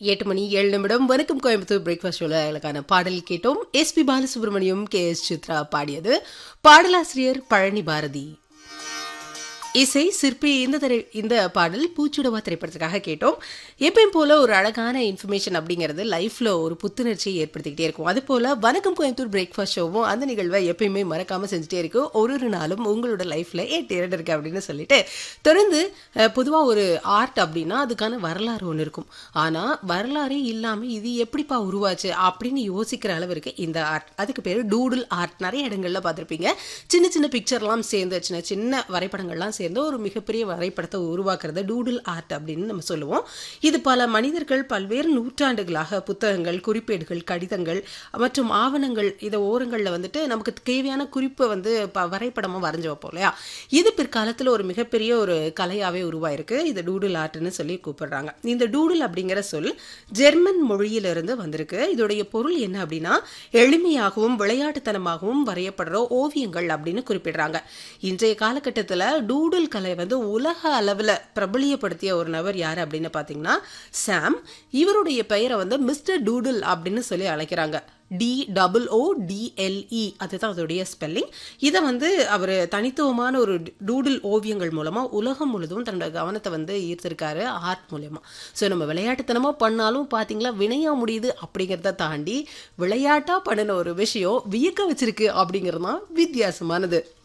எட்டு மணி ஏழு நிமிடம் வணக்கம் கோயம்புத்தூர் பிரேக்ஃபாஸ்ட் ஷோல எனக்கான பாடல் கேட்டோம் SP Balasubrahmanyam K S Chitra பாடியது பாடலாசிரியர் பழனி பாரதி இசை சிற்பி இந்த திரை இந்த பாடல் பூச்சுடவா திரைப்படத்துக்காக கேட்டோம் எப்பயும் போல ஒரு அழகான இன்ஃபர்மேஷன் அப்படிங்கிறது லைஃப்ல ஒரு புத்துணர்ச்சியை ஏற்படுத்திக்கிட்டே இருக்கும் அது போல வணக்கம் கோயம்புத்தூர் பிரேக்ஃபாஸ்ட் ஷோவும் அந்த நிகழ்வை எப்பயுமே மறக்காம செஞ்சுட்டே இருக்கும் ஒரு ஒரு நாளும் உங்களோட லைஃப்ல ஏட்டு இரண்டு இருக்கு அப்படின்னு சொல்லிட்டு தொடர்ந்து அஹ், பொதுவா ஒரு ஆர்ட் அப்படின்னா அதுக்கான வரலாறு ஒன்று இருக்கும் ஆனா வரலாறே இல்லாம இது எப்படிப்பா உருவாச்சு அப்படின்னு யோசிக்கிற அளவிற்கு இந்த ஆர்ட் அதுக்கு பேர் டூடுல் ஆர்ட் நிறைய இடங்கள்ல பார்த்திருப்பீங்க சின்ன சின்ன பிக்சர்லாம் சேர்ந்து சின்ன சின்ன வரைபடங்கள்லாம் சேர்ந்து ஒரு மிகப்பெரிய வரைபடத்தை உருவாக்குறத டூடுல் ஆர்ட் அப்படின்னு நம்ம சொல்லுவோம் இது பல மனிதர்கள் பல்வேறு நூற்றாண்டுகளாக புத்தகங்கள் குறிப்பேடுகள் கடிதங்கள் மற்றும் ஆவணங்கள் இதை ஓரங்களில் வந்துட்டு நமக்கு தேவையான குறிப்பை வந்து ப வரைபடமாக வரைஞ்சு வைப்போம் இல்லையா இது பிற்காலத்தில் ஒரு மிகப்பெரிய ஒரு கலையாகவே உருவாயிருக்கு இது டூடுல் ஆர்ட்னு சொல்லி கூப்பிடுறாங்க இந்த டூடுல் அப்படிங்கிற சொல் ஜெர்மன் மொழியிலிருந்து வந்திருக்கு இதோடைய பொருள் என்ன அப்படின்னா எளிமையாகவும் விளையாட்டுத்தனமாகவும் வரையப்படுற ஓவியங்கள் அப்படின்னு குறிப்பிடுறாங்க இன்றைய காலகட்டத்தில் டூடுல் கலை வந்து உலக அளவில் பிரபலியப்படுத்திய ஒரு நபர் யார் அப்படின்னு பார்த்தீங்கன்னா சாம் இவருடைய பெயரை வந்து மிஸ்டர் டூடுல் அப்படின்னு சொல்லி அழைக்கிறாங்க டி டபுள் ஓ டிஎல்இ அதுதான் அதோடைய ஸ்பெல்லிங் இதை வந்து அவர் தனித்துவமான ஒரு டூடில் ஓவியங்கள் மூலமாக உலகம் முழுதும் தன்னோட கவனத்தை வந்து ஈர்த்திருக்காரு ஆர்ட் மூலயமா ஸோ நம்ம விளையாட்டுத்தனமாக பண்ணாலும் பார்த்தீங்களா வினையா முடியுது அப்படிங்கிறத தாண்டி விளையாட்டாக பண்ணின ஒரு விஷயம் வியக்க வச்சிருக்கு அப்படிங்கிறது தான் வித்தியாசமானது